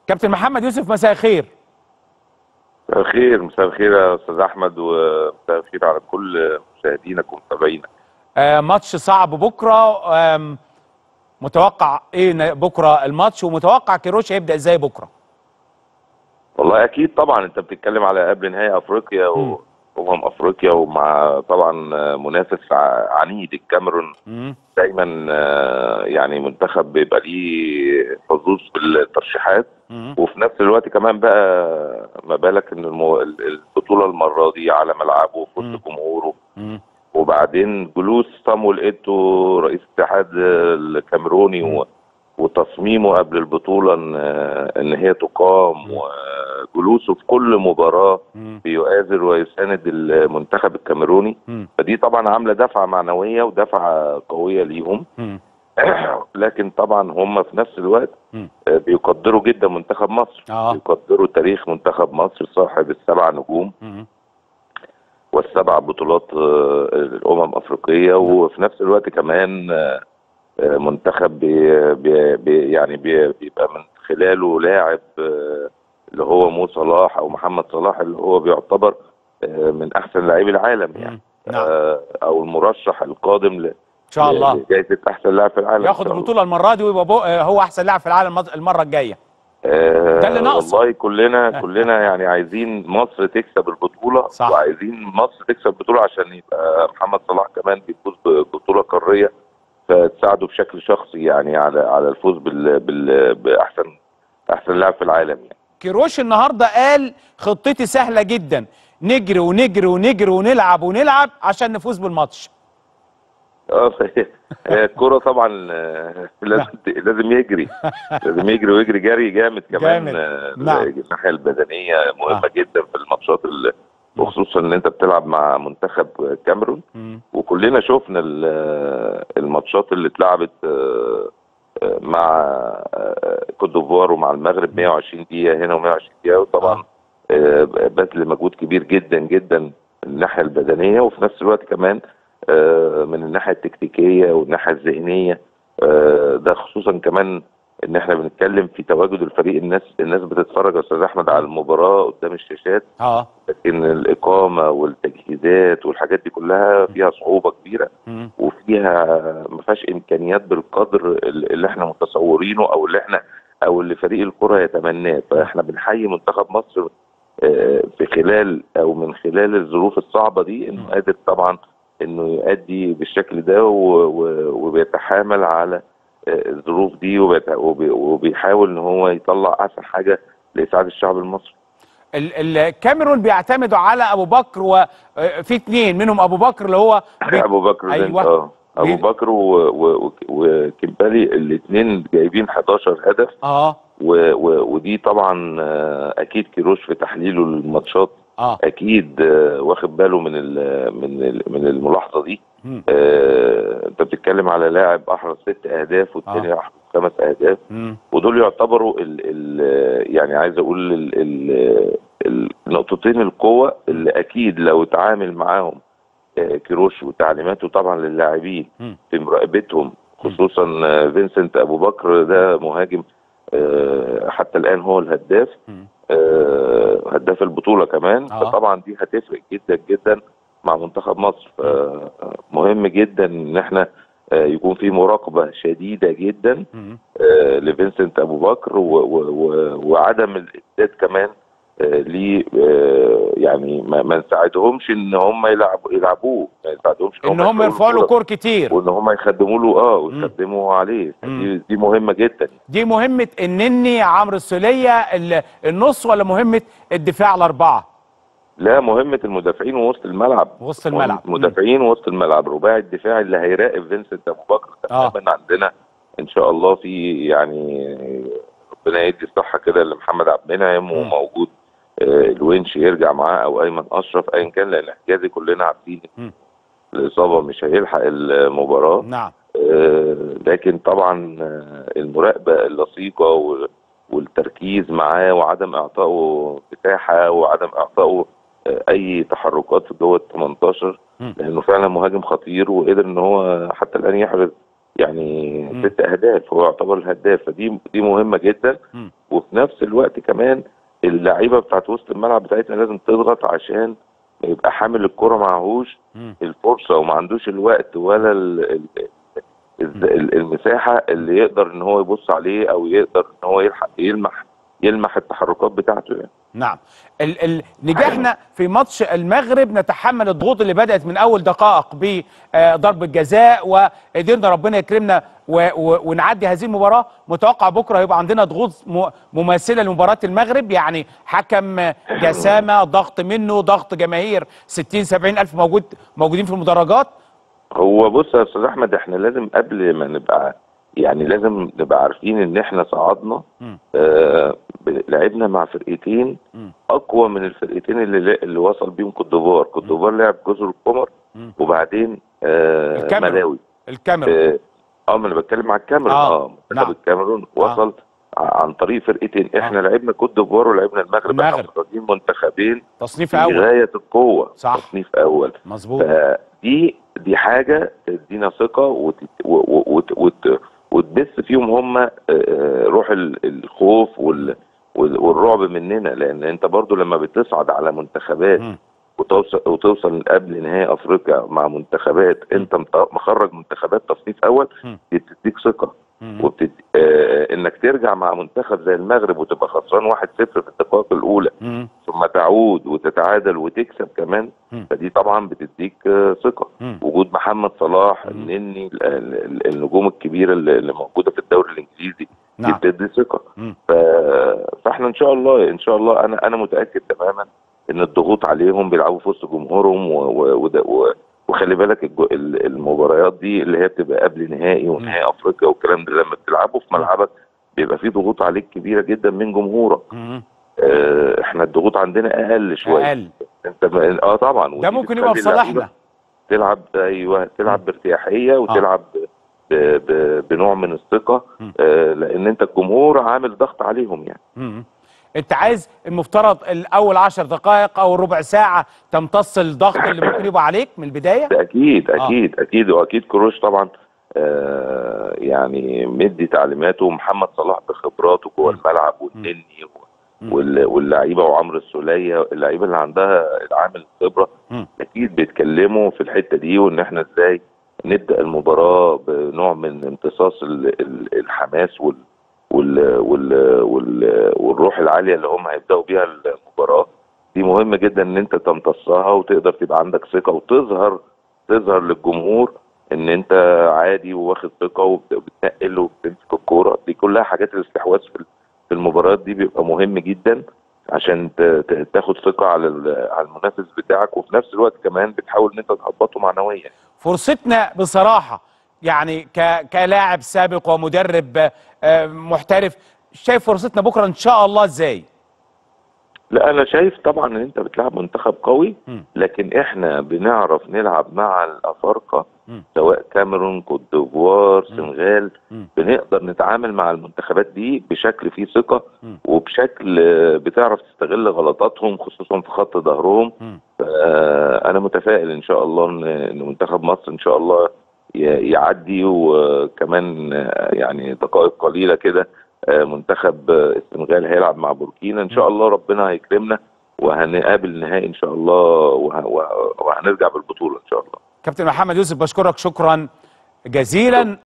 كابتن محمد يوسف مساء الخير مساء الخير مساء الخير يا استاذ احمد ومساء الخير على كل مشاهدينك ومتابعينك آه ماتش صعب بكره آم، متوقع ايه ن- بكره الماتش ومتوقع كيروش هيبدا ازاي بكره والله اكيد طبعا انت بتتكلم على قبل نهائي افريقيا وامم افريقيا ومع طبعا منافس ع- عنيد الكاميرون مم. دايما آه، يعني منتخب بيبقى ليه حظوظ في الترشيحات مم. وفي نفس الوقت كمان بقى ما بالك ان المو... البطوله المره دي على ملعبه في مم. وسط جمهوره مم. وبعدين جلوس صامويل ايتو رئيس الاتحاد الكاميروني و... وتصميمه قبل البطوله ان ان هي تقام وجلوسه في كل مباراه مم. بيؤازر ويساند المنتخب الكاميروني مم. فدي طبعا عامله دفعه معنويه ودفعه قويه ليهم مم. لكن طبعا هم في نفس الوقت مم. آه، بيقدروا جدا منتخب مصر اه بيقدروا تاريخ منتخب مصر صاحب السبع نجوم مم. والسبع بطولات آه، الامم افريقيه وفي نفس الوقت كمان آه، آه، منتخب بي بي بي يعني بي بيبقى من خلاله لاعب آه، اللي هو مو صلاح او محمد صلاح اللي هو بيعتبر آه، من احسن لاعبي العالم يعني مم. نعم آه، او المرشح القادم ل- ان شاء الله لجائزه احسن لاعب في العالم إن ياخد شاء الله. البطوله المره دي ويبقى بو- آه، هو احسن لاعب في العالم المط- المره الجايه آه ده اللي ناقصه. والله كلنا كلنا يعني عايزين مصر تكسب البطوله صح. وعايزين مصر تكسب البطوله عشان يبقى محمد صلاح كمان بيفوز ببطوله قاريه فتساعده بشكل شخصي يعني على على الفوز بال بال باحسن احسن لاعب في العالم يعني كيروش النهارده قال خطتي سهله جدا نجري ونجري ونجري ونلعب ونلعب عشان نفوز بالماتش اه هي الكوره طبعا آه، لازم لازم يجري لازم يجري ويجري جري جامد كمان جامد. آه، نعم. الناحيه البدنيه مهمه آه. جدا في الماتشات اللي وخصوصا ان انت بتلعب مع منتخب كاميرون مم. وكلنا شفنا ال- الماتشات اللي اتلعبت آه، آه، مع آه، كوت ديفوار ومع المغرب 120 دقيقه هنا و120 دقيقه وطبعا آه، بذل مجهود كبير جدا جدا من الناحيه البدنيه وفي نفس الوقت كمان آه، من الناحيه التكتيكيه والناحيه الذهنيه آه، ده خصوصا كمان ان احنا بنتكلم في تواجد الفريق الناس الناس بتتفرج يا استاذ احمد على المباراه قدام الشاشات اه لكن الاقامه والتجهيزات والحاجات دي كلها فيها صعوبه كبيره مم. وفيها ما فيهاش امكانيات بالقدر اللي احنا متصورينه او اللي احنا او اللي فريق الكره يتمناه فاحنا بنحيي منتخب مصر آه، في خلال او من خلال الظروف الصعبه دي انه مم. قادر طبعا انه يؤدي بالشكل ده و- و- وبيتحامل على آه، الظروف دي وبيت- وبي- وبيحاول ان هو يطلع احسن حاجه لاسعاد الشعب المصري ال- الكاميرون بيعتمدوا على ابو بكر وفي اثنين منهم ابو بكر اللي هو بي... ابو بكر ده أيوة. اه بي- ابو بكر و- و- و- وكمبالي الاثنين جايبين 11 هدف اه و و ودي طبعا آه، اكيد كيروش في تحليله للماتشات اه اكيد آه، واخد باله من ال من ال من الملاحظه دي مم. آه، انت بتتكلم على لاعب احرز ست اهداف والتاني آه. احرز خمس اهداف مم. ودول يعتبروا ال ال يعني عايز اقول ال ال النقطتين القوه اللي اكيد لو اتعامل معاهم آه، كيروش وتعليماته طبعا للاعبين مم. في مراقبتهم خصوصا آه، فينسنت ابو بكر ده مهاجم آه، حتى الان هو الهداف مم. آه، هداف البطوله كمان آه. فطبعا دي هتفرق جدا جدا مع منتخب مصر مهم جدا ان احنا آه، يكون في مراقبه شديده جدا مم. آه، لفينسنت ابو بكر و و و وعدم الامداد كمان آه، ليه آه، يعني ما, ما نساعدهمش ان هم يلعبوا يلعبوه ما نساعدهمش ان هم يرفعوا له الكرة كور كتير وان هم يخدموا له اه ويخدموا عليه مم. دي, دي مهمه جدا دي مهمه النني عمرو السوليه ال- النص ولا مهمه الدفاع الاربعه لا مهمه المدافعين ووسط الملعب وسط الملعب. مهمة المدافعين ووسط الملعب رباعي الدفاع اللي هيراقب فينسنت ابو بكر آه. تماما عندنا ان شاء الله في يعني ربنا يدي الصحه كده لمحمد عبد المنعم مم. وموجود آه، الونش يرجع معاه او ايمن اشرف ايا كان لان حجازي كلنا عارفين مم. الاصابه مش هيلحق المباراه نعم آه، لكن طبعا آه، المراقبه اللصيقه و- والتركيز معاه وعدم اعطائه مساحه وعدم اعطائه آه، اي تحركات في جوه ال 18 مم. لانه فعلا مهاجم خطير وقدر ان هو حتى الان يحرز يعني مم. ست اهداف هو يعتبر الهداف فدي دي مهمه جدا مم. وفي نفس الوقت كمان اللعيبه بتاعت وسط الملعب بتاعتنا لازم تضغط عشان يبقى حامل الكره معهوش مم. الفرصه وما عندوش الوقت ولا ال ال ال- ال- المساحه اللي يقدر ان هو يبص عليه او يقدر ان هو يلحق يلمح يلمح التحركات بتاعته يعني نعم ال ال نجحنا في ماتش المغرب نتحمل الضغوط اللي بدأت من أول دقائق بضرب الجزاء وقدرنا ربنا يكرمنا و و ونعدي هذه المباراة متوقع بكرة هيبقى عندنا ضغوط م مماثلة لمباراة المغرب يعني حكم جسامة ضغط منه ضغط جماهير 60 70 ألف موجود موجودين في المدرجات هو بص يا استاذ احمد احنا لازم قبل ما نبقى يعني لازم نبقى عارفين ان احنا صعدنا مم. آه ب- لعبنا مع فرقتين مم. اقوى من الفرقتين اللي اللي وصل بيهم كوت ديفوار كوت ديفوار لعب جزر القمر مم. وبعدين آه الكاميرون. ملاوي الكاميرون اه آه، ما انا بتكلم على الكاميرون آه، اه منتخب نعم. الكاميرون وصل ع- عن طريق فرقتين احنا آه. لعبنا كوت ديفوار ولعبنا المغرب احنا المغرب. مخرجين منتخبين تصنيف في أول غايه القوه صح. تصنيف اول مظبوط فدي دي حاجه تدينا ثقه وت- و- و- وت- وت- وتبث فيهم هم آه، آه، روح ال- الخوف وال- وال- والرعب مننا لان انت برضو لما بتصعد على منتخبات مم. وتوصل وتوصل قبل نهائي افريقيا مع منتخبات انت مط- مخرج منتخبات تصنيف اول مم. دي بتديك ثقه مم. وبتد... آه انك ترجع مع منتخب زي المغرب وتبقى خسران 1-0 في الدقائق الاولى مم. ثم تعود وتتعادل وتكسب كمان مم. فدي طبعا بتديك آه، ثقه مم. وجود محمد صلاح مم. النني ال- ال- النجوم الكبيره اللي اللي موجوده في الدوري الانجليزي دي نعم بتدي ثقه مم. ف... فاحنا ان شاء الله ان شاء الله انا انا متاكد تماما ان الضغوط عليهم بيلعبوا في وسط جمهورهم و... و... وده- و... وخلي بالك الج... ال- المباريات دي اللي هي بتبقى قبل نهائي ونهائي افريقيا والكلام ده لما بتلعبه في ملعبك بيبقى في ضغوط عليك كبيره جدا من جمهورك مم. آه، احنا الضغوط عندنا اقل شويه أقل انت ب... اه طبعا ده ودي ممكن بتخلي يبقى في اللعيبة صالحنا تلعب ايوه تلعب بارتياحيه وتلعب ب... ب... بنوع من الثقه مم. آه لان انت الجمهور عامل ضغط عليهم يعني مم. انت عايز المفترض الاول عشر دقائق او ربع ساعه تمتص الضغط اللي ممكن يبقى عليك من البدايه ده اكيد آه. اكيد اكيد واكيد كروش طبعا آه يعني مدي تعليماته ومحمد صلاح بخبراته جوه مم. الملعب والنني مم. وال- واللعيبه وعمرو السوليه اللعيبه اللي عندها العامل الخبره مم. اكيد بيتكلموا في الحته دي وان احنا ازاي نبدا المباراه بنوع من امتصاص ال- ال- الحماس وال وال وال وال والروح العاليه اللي هم هيبداوا بيها المباراه دي مهم جدا ان انت تمتصها وتقدر تبقى عندك ثقه وتظهر تظهر للجمهور ان انت عادي وواخد ثقه وبت- وبتنقل وبتمسك الكوره دي كلها حاجات الاستحواذ في في المباريات دي بيبقى مهم جدا عشان ت- ت- تاخد ثقه على ال- على المنافس بتاعك وفي نفس الوقت كمان بتحاول ان انت تهبطه معنويا فرصتنا بصراحه يعني ك... كلاعب سابق ومدرب آه، محترف شايف فرصتنا بكره ان شاء الله ازاي لا انا شايف طبعا ان انت بتلعب منتخب قوي مم. لكن احنا بنعرف نلعب مع الافارقه مم. سواء كاميرون كوت ديفوار مم. سنغال مم. بنقدر نتعامل مع المنتخبات دي بشكل فيه ثقه مم. وبشكل آه، بتعرف تستغل غلطاتهم خصوصا في خط ظهرهم مم. آه، انا متفائل ان شاء الله ان إن منتخب مصر ان شاء الله ي- يعدي وكمان آه، يعني دقائق قليله كده آه، منتخب آه، السنغال هيلعب مع بوركينا ان شاء الله ربنا هيكرمنا وهنقابل النهائي ان شاء الله وه- وه- وهنرجع بالبطوله ان شاء الله كابتن محمد يوسف بشكرك شكرا جزيلا